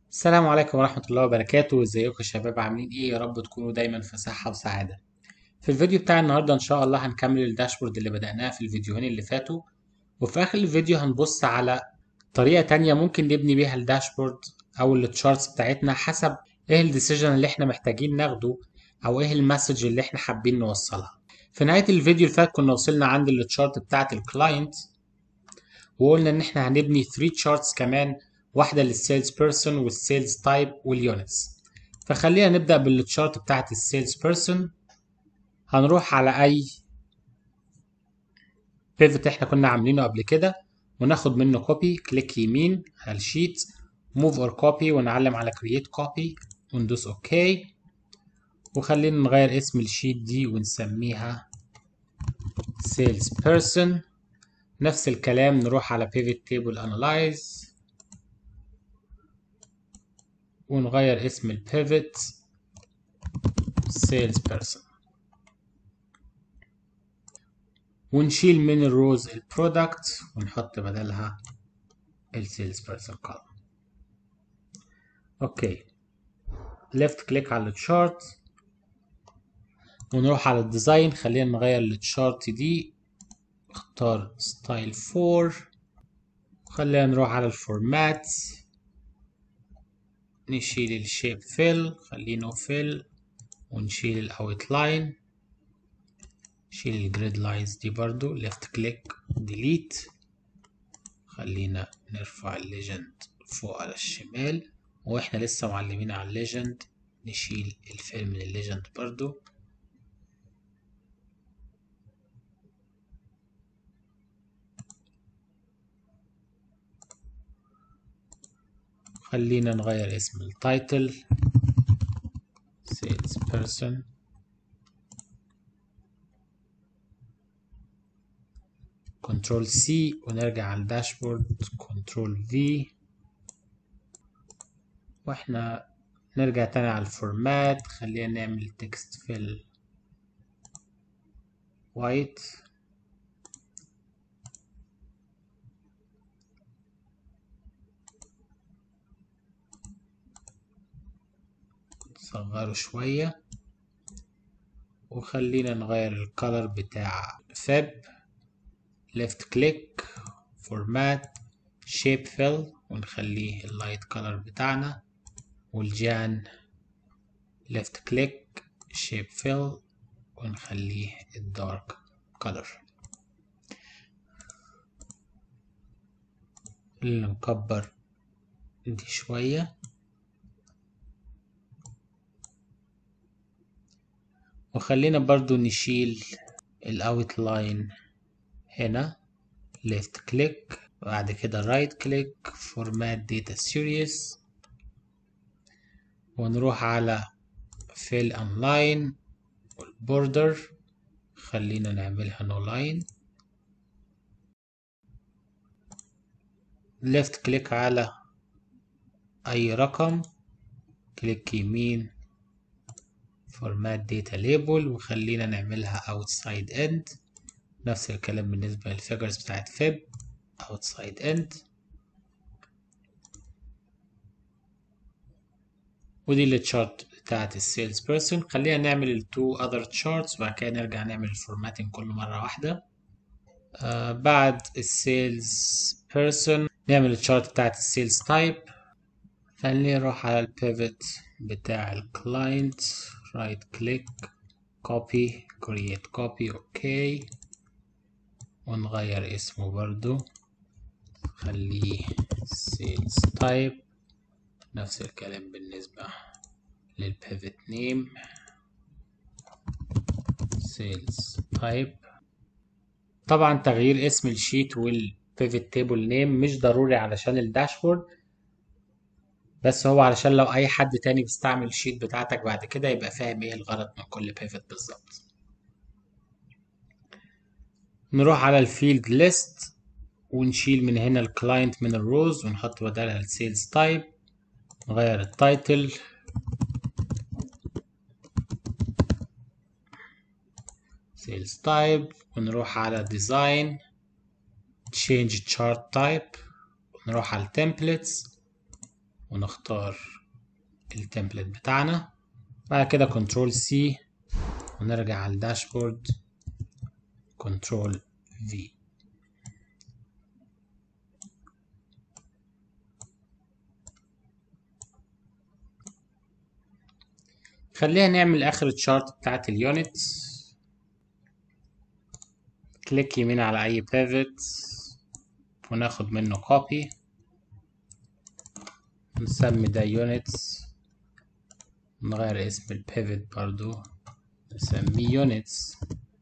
السلام عليكم ورحمة الله وبركاته ازيكم يا شباب عاملين ايه يا رب تكونوا دايما في صحة وسعادة في الفيديو بتاع النهاردة ان شاء الله هنكمل الداشبورد اللي بدأناه في الفيديوهين اللي فاتوا وفي اخر الفيديو هنبص على طريقة تانية ممكن نبني بيها الداشبورد او التشارتس بتاعتنا حسب ايه الديسيجن اللي احنا محتاجين ناخده او ايه المسج اللي احنا حابين نوصلها في نهاية الفيديو اللي فات كنا وصلنا عند التشارت بتاعت الكلاينت وقلنا ان احنا هنبني 3 تشارتس كمان واحدة للسيلز بيرسون والسيلز تايب واليونتس فخلينا نبدأ بالتشارت بتاعت السيلز بيرسون هنروح على أي بيفت احنا كنا عاملينه قبل كده وناخد منه كوبي كليك يمين على الشيت موف اور كوبي ونعلم على كرييت كوبي وندوس اوكي وخلينا نغير اسم الشيت دي ونسميها سيلز بيرسون نفس الكلام نروح على pivot table analyze ونغير اسم البيفت sales person ونشيل من الروز البرودكت ونحط بدلها السيلز بيرسون column اوكي ليفت كليك على التشارت ونروح على الديزاين خلينا نغير التشارت دي اختار ستايل 4 خلينا نروح على الفورمات نشيل الشيب فيل خلينه فيل ونشيل الاوت لاين نشيل الجريد لاينز دي برضو ليفت كليك ديليت خلينا نرفع الليجند فوق على الشمال واحنا لسه معلمين على الليجند نشيل الفيل من الليجند برضو خلينا نغير اسم التايتل sales person كنترول سي ونرجع على الداشبورد كنترول في واحنا نرجع تاني على الفورمات خلينا نعمل تكست في وايت نصغره شوية وخلينا نغير الكالر بتاع فاب ليفت كليك فورمات شيب فيل ونخليه اللايت كالر بتاعنا والجان ليفت كليك شيب فيل ونخليه الدارك كالر نكبر دي شويه وخلينا برضو نشيل الاوت لاين هنا ليفت كليك بعد كده رايت كليك فورمات داتا سيريس ونروح على فيل ان لاين والبوردر خلينا نعملها نو لاين ليفت كليك على اي رقم كليك يمين فورمات داتا ليبل وخلينا نعملها outside end نفس الكلام بالنسبة للفيجرز بتاعت فيب outside end ودي التشارت بتاعت السيلز بيرسون خلينا نعمل التو اذر تشارتس وبعد كده نرجع نعمل الفورماتنج كل مرة واحدة آه بعد السيلز بيرسون نعمل التشارت بتاعت السيلز تايب خلينا نروح على البيفت بتاع الكلاينت right click copy create copy اوكي ونغير اسمه برضو خليه sales type نفس الكلام بالنسبة للpivot name sales type طبعا تغيير اسم الشيت والpivot table name مش ضروري علشان الداشبورد بس هو علشان لو اي حد تاني بيستعمل الشيت بتاعتك بعد كده يبقى فاهم ايه الغرض من كل بيفت بالظبط نروح على الفيلد ليست ونشيل من هنا الكلاينت من الروز ونحط بدلها السيلز تايب نغير التايتل سيلز تايب ونروح على ديزاين change chart type ونروح على templates ونختار التمبلت بتاعنا بعد كده كنترول سي ونرجع على الداشبورد كنترول في خلينا نعمل اخر الشارت بتاعت اليونت كليك يمين على اي بيفت وناخد منه كوبي نسمي ده يونتس نغير اسم البيفت برضو نسميه يونتس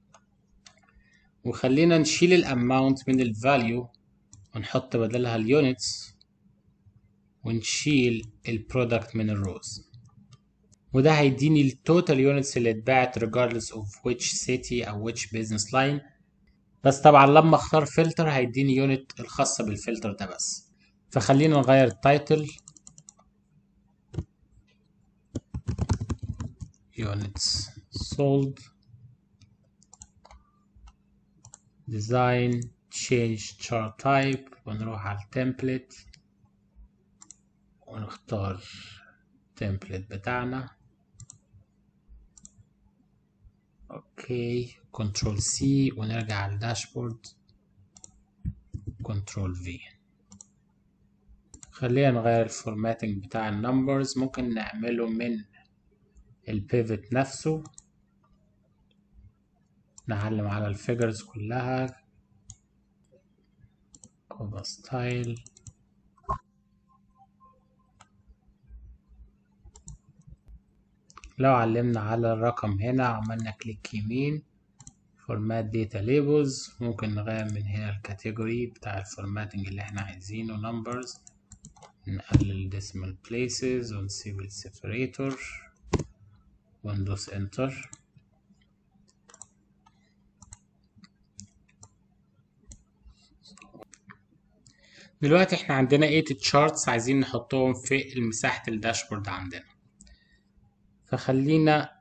وخلينا نشيل الاماونت من الفاليو ونحط بدلها اليونتس ونشيل البرودكت من الروز وده هيديني التوتال يونتس اللي اتباعت regardless of which city او which business line بس طبعا لما اختار فلتر هيديني يونت الخاصة بالفلتر ده بس فخلينا نغير التايتل units sold design change chart type ونروح على التمبلت ونختار التمبلت بتاعنا اوكي كنترول سي ونرجع على الداشبورد كنترول في خلينا نغير الفورماتنج بتاع النمبرز ممكن نعمله من البيفت نفسه نعلم على الفيجرز كلها كوبا ستايل لو علمنا على الرقم هنا عملنا كليك يمين فورمات داتا ليبلز ممكن نغير من هنا الكاتيجوري بتاع الفورماتنج اللي احنا عايزينه numbers نقلل decimal places ونسيب السيبريتور وندوس انتر دلوقتي احنا عندنا 8 تشارتس عايزين نحطهم في مساحة الداشبورد عندنا فخلينا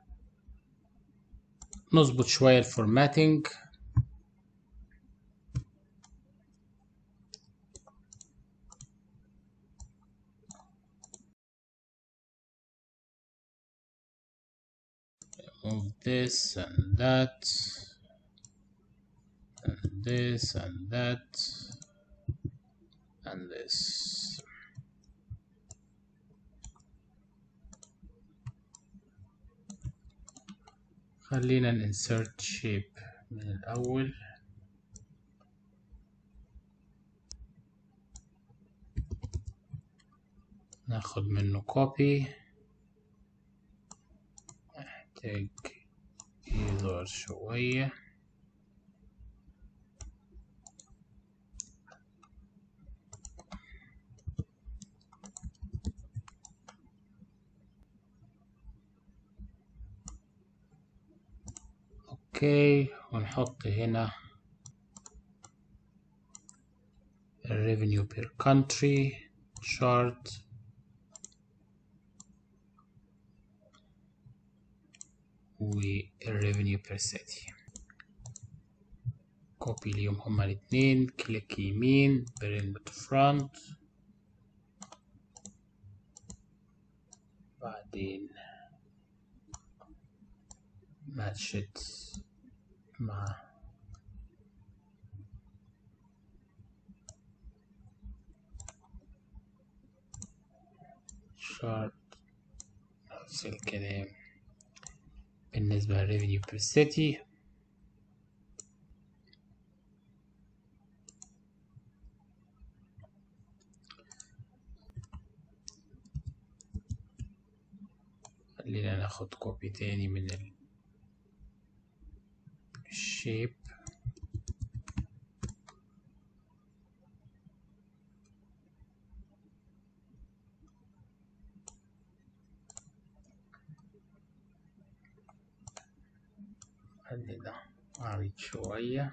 نظبط شوية الفورماتنج move this and that and this and that and this خلينا insert shape من الأول ناخد منه copy محتاج يظهر شوية اوكي ونحط هنا revenue per country chart والrevenue per city كوبي ليهم هما الاتنين كليك يمين bring to front بعدين match it مع chart نفس الكلام بالنسبة للريفينيو بير سيتي خلينا ناخد كوبي تاني من الشيب خلي ده عريض شوية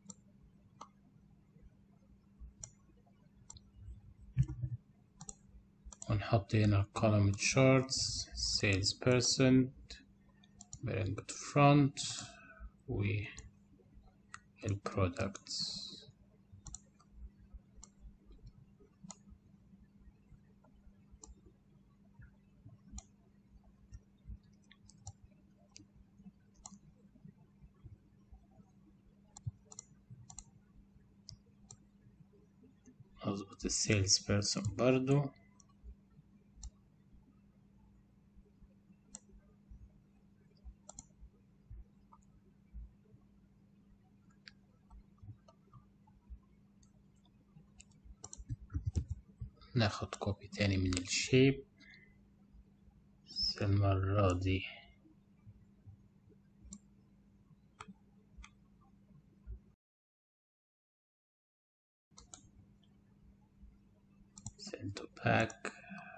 ونحط هنا column charts sales person bring to front و products اظبط السيلز بيرسون برضو ناخد كوبي تاني من الشيب بس المرة دي send to back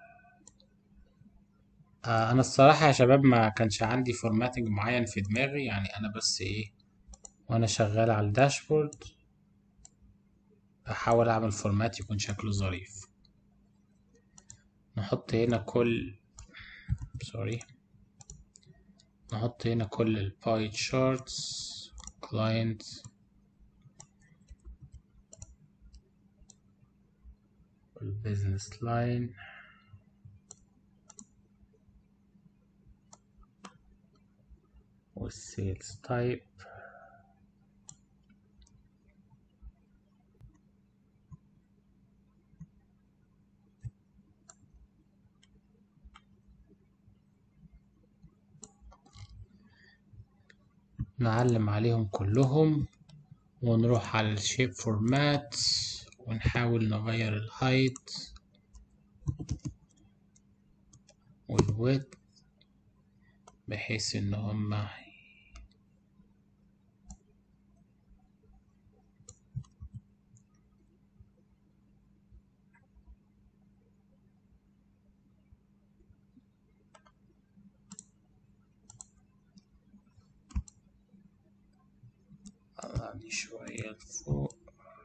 آه انا الصراحة يا شباب ما كانش عندي فورماتنج معين في دماغي يعني انا بس ايه وانا شغال على الداشبورد بحاول اعمل فورمات يكون شكله ظريف نحط هنا كل سوري نحط هنا كل الباي تشارتس كلاينت والبيزنس لاين والسيلز تايب نعلم عليهم كلهم ونروح على الشيب فورمات ونحاول نغير الهايت والويت بحيث ان هما دي شوية لفوق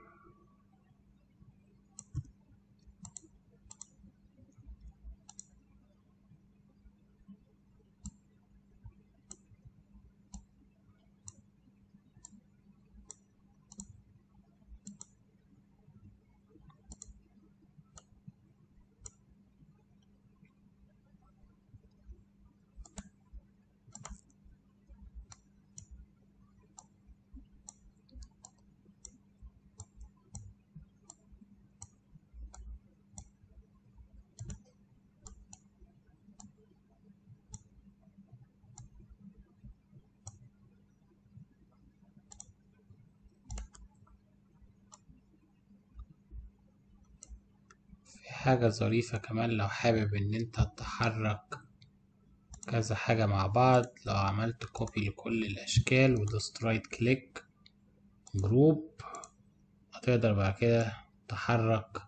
في حاجة ظريفة كمان لو حابب ان انت تحرك كذا حاجة مع بعض لو عملت كوبي لكل الاشكال ودوست رايت كليك جروب هتقدر بعد كده تحرك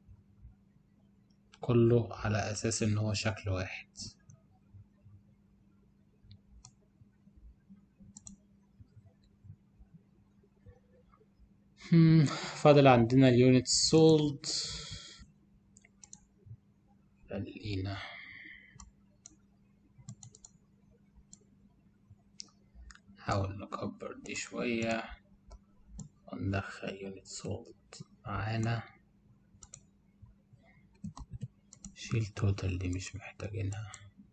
كله على اساس ان هو شكل واحد هم، فاضل عندنا اليونت سولد خلينا نحاول نكبر دي شوية وندخل يونت سولد معانا شيل توتال دي مش محتاجينها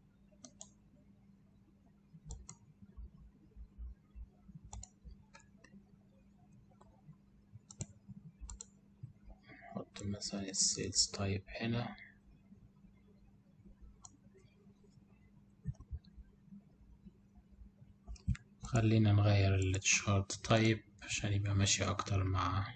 نحط مثلا السيلز تايب هنا خلينا نغير الشارت تايب عشان يبقى ماشي اكتر مع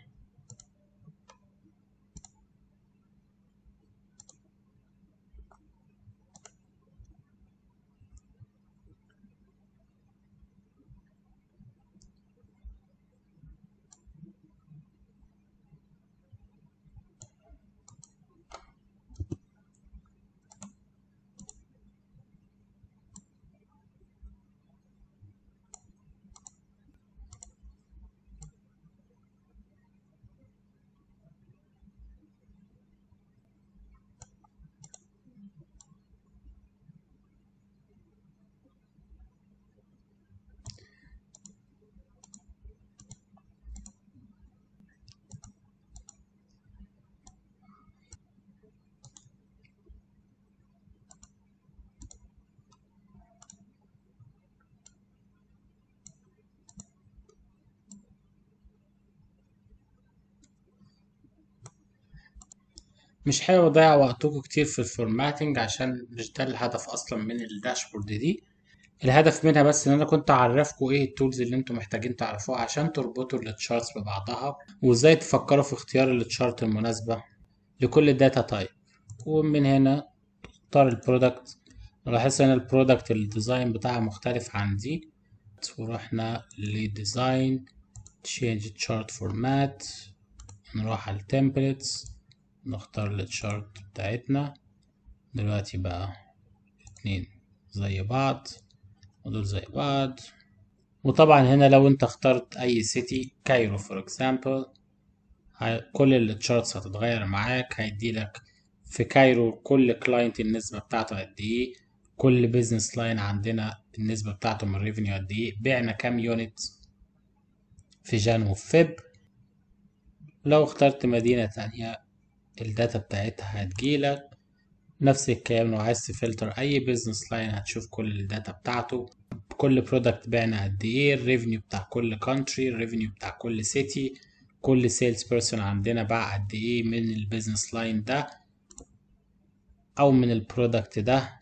مش حابب اضيع وقتكم كتير في الفورماتنج عشان مش ده الهدف اصلا من الداشبورد دي الهدف منها بس ان انا كنت اعرفكم ايه التولز اللي انتم محتاجين تعرفوها عشان تربطوا التشارتس ببعضها وازاي تفكروا في اختيار التشارت المناسبة لكل داتا تايب ومن هنا اختار البرودكت لاحظت ان البرودكت الديزاين بتاعها مختلف عن دي ورحنا لديزاين change chart format نروح على templates نختار التشارت بتاعتنا دلوقتي بقى اتنين زي بعض ودول زي بعض وطبعا هنا لو انت اخترت اي سيتي كايرو فور اكزامبل كل التشارتس هتتغير معاك هيديلك في كايرو كل كلاينت النسبة بتاعته قد ايه كل بيزنس لاين عندنا النسبة بتاعته من الريفينيو قد ايه بعنا كام يونت في جان وفيب لو اخترت مدينة تانية الداتا بتاعتها هتجيلك نفس الكلام لو عايز تفلتر اي بيزنس لاين هتشوف كل الداتا بتاعته كل برودكت بعنا قد ايه الريفينيو بتاع كل كونتري الريفينيو بتاع كل سيتي كل سيلز بيرسون عندنا باع قد ايه من البيزنس لاين ده او من البرودكت ده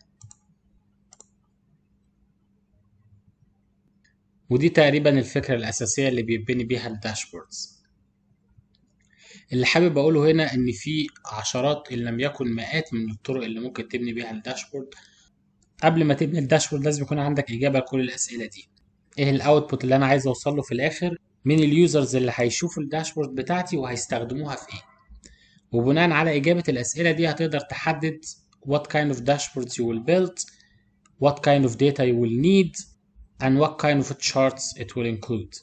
ودي تقريبا الفكرة الأساسية اللي بيبني بيها الداشبوردز اللي حابب أقوله هنا إن في عشرات إن لم يكن مئات من الطرق اللي ممكن تبني بيها الداشبورد قبل ما تبني الداشبورد لازم يكون عندك إجابة لكل الأسئلة دي إيه الأوتبوت اللي أنا عايز أوصل له في الآخر مين اليوزرز اللي هيشوفوا الداشبورد بتاعتي وهيستخدموها في إيه وبناء على إجابة الأسئلة دي هتقدر تحدد what kind of dashboards you will build what kind of data you will need and what kind of charts it will include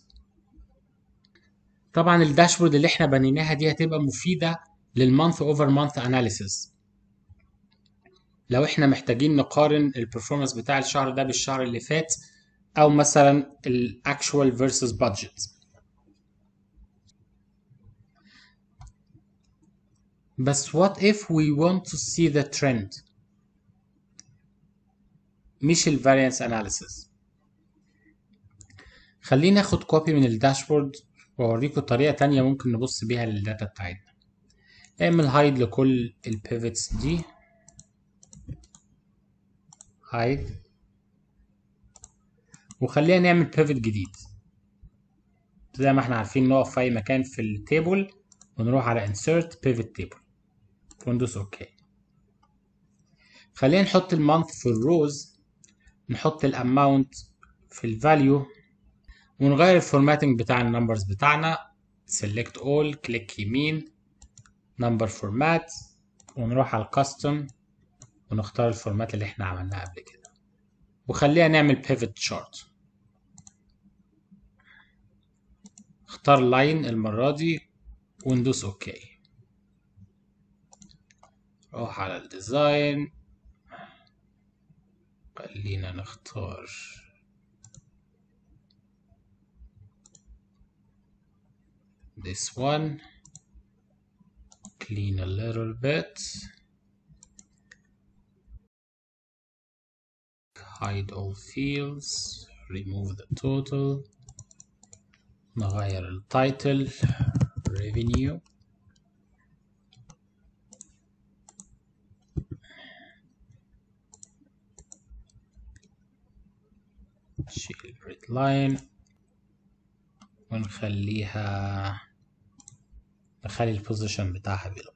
طبعا الداشبورد اللي احنا بنيناها دي هتبقى مفيدة للمانث اوفر مانث اناليسيس لو احنا محتاجين نقارن البرفورمانس بتاع الشهر ده بالشهر اللي فات او مثلا الاكشوال versus budget بس what if we want to see the trend مش ال variance analysis خلينا ناخد كوبي من الداشبورد واوريكم طريقة تانية ممكن نبص بيها للداتا بتاعتنا اعمل هايد لكل البيفتس دي هايد وخلينا نعمل بيفت جديد زي ما احنا عارفين نقف في اي مكان في التيبل ونروح على insert pivot table وندوس اوكي خلينا نحط المانث في الروز نحط الاماونت في الفاليو ونغير الفورماتنج بتاع النمبرز بتاعنا select all كليك يمين number format ونروح على الكاستم ونختار الفورمات اللي احنا عملناه قبل كده وخلينا نعمل pivot chart اختار لاين المرة دي وندوس اوكي روح على الديزاين خلينا نختار this one clean a little bit hide all fields remove the total نغير التايتل revenue نشيل الريد لاين ونخليها نخلي البوزيشن بتاعها بيلو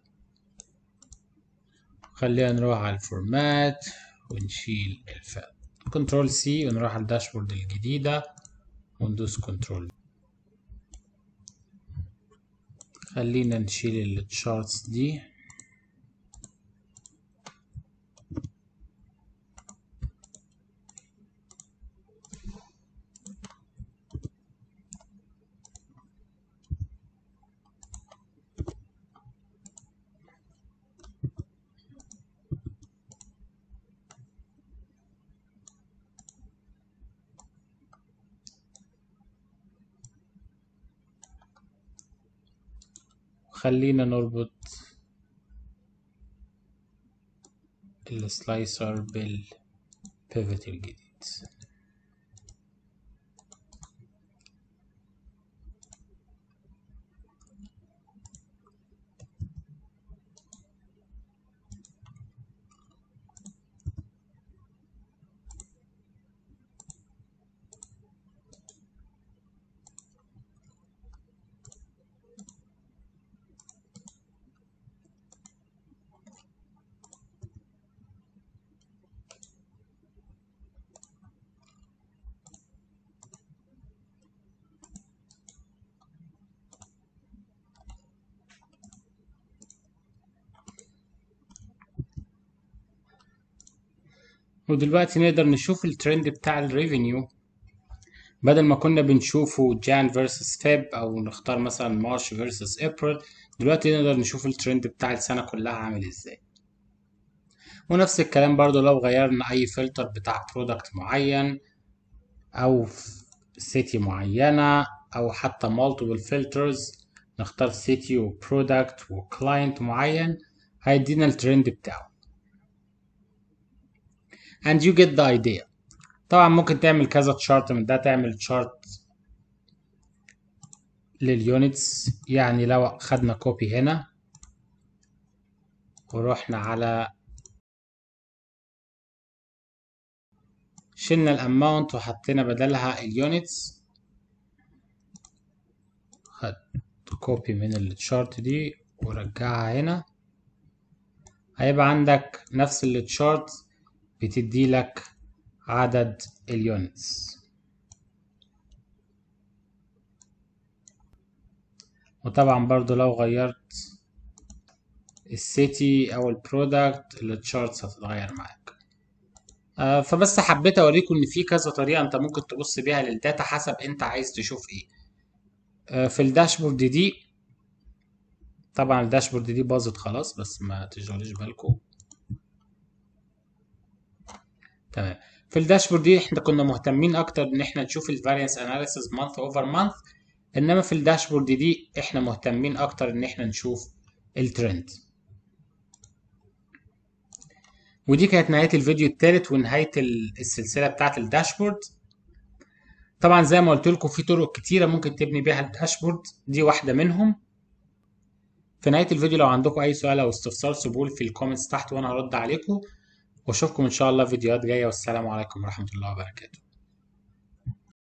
خلينا نروح على الفورمات ونشيل الفئة كنترول سي ونروح على الداشبورد الجديدة وندوس كنترول خلينا نشيل التشارتس دي خلينا نربط السلايسر بالبيفت الجديد ودلوقتي نقدر نشوف الترند بتاع الريفينيو بدل ما كنا بنشوفه جان فيرسس فيب او نختار مثلا مارش فيرسس ابريل دلوقتي نقدر نشوف الترند بتاع السنة كلها عامل ازاي ونفس الكلام برضو لو غيرنا اي فلتر بتاع برودكت معين او سيتي معينة او حتى multiple filters نختار سيتي وبرودكت وكلاينت معين هيدينا الترند بتاعه and you get the idea طبعا ممكن تعمل كذا تشارت من ده تعمل تشارت لليونتس يعني لو خدنا كوبي هنا ورحنا على شلنا الاماونت وحطينا بدلها اليونتس خد كوبي من التشارت دي ورجعها هنا هيبقى عندك نفس التشارت بتدي لك عدد اليونتس وطبعا برضو لو غيرت السيتي او البرودكت التشارتس هتتغير معاك آه فبس حبيت اوريكم ان في كذا طريقه انت ممكن تبص بيها للداتا حسب انت عايز تشوف ايه آه في الداشبورد دي طبعا الداشبورد دي باظت خلاص بس ما تشغلوش بالكم تمام في الداشبورد دي احنا كنا مهتمين اكتر ان احنا نشوف الفاريانس اناليسيس مانث اوفر مانث انما في الداشبورد دي احنا مهتمين اكتر ان احنا نشوف الترند ودي كانت نهاية الفيديو الثالث ونهاية السلسلة بتاعة الداشبورد طبعا زي ما قلت لكم في طرق كتيرة ممكن تبني بيها الداشبورد دي واحدة منهم في نهاية الفيديو لو عندكم أي سؤال أو استفسار سيبوه في الكومنتس تحت وأنا هرد عليكم وأشوفكم إن شاء الله فيديوهات جاية والسلام عليكم ورحمة الله وبركاته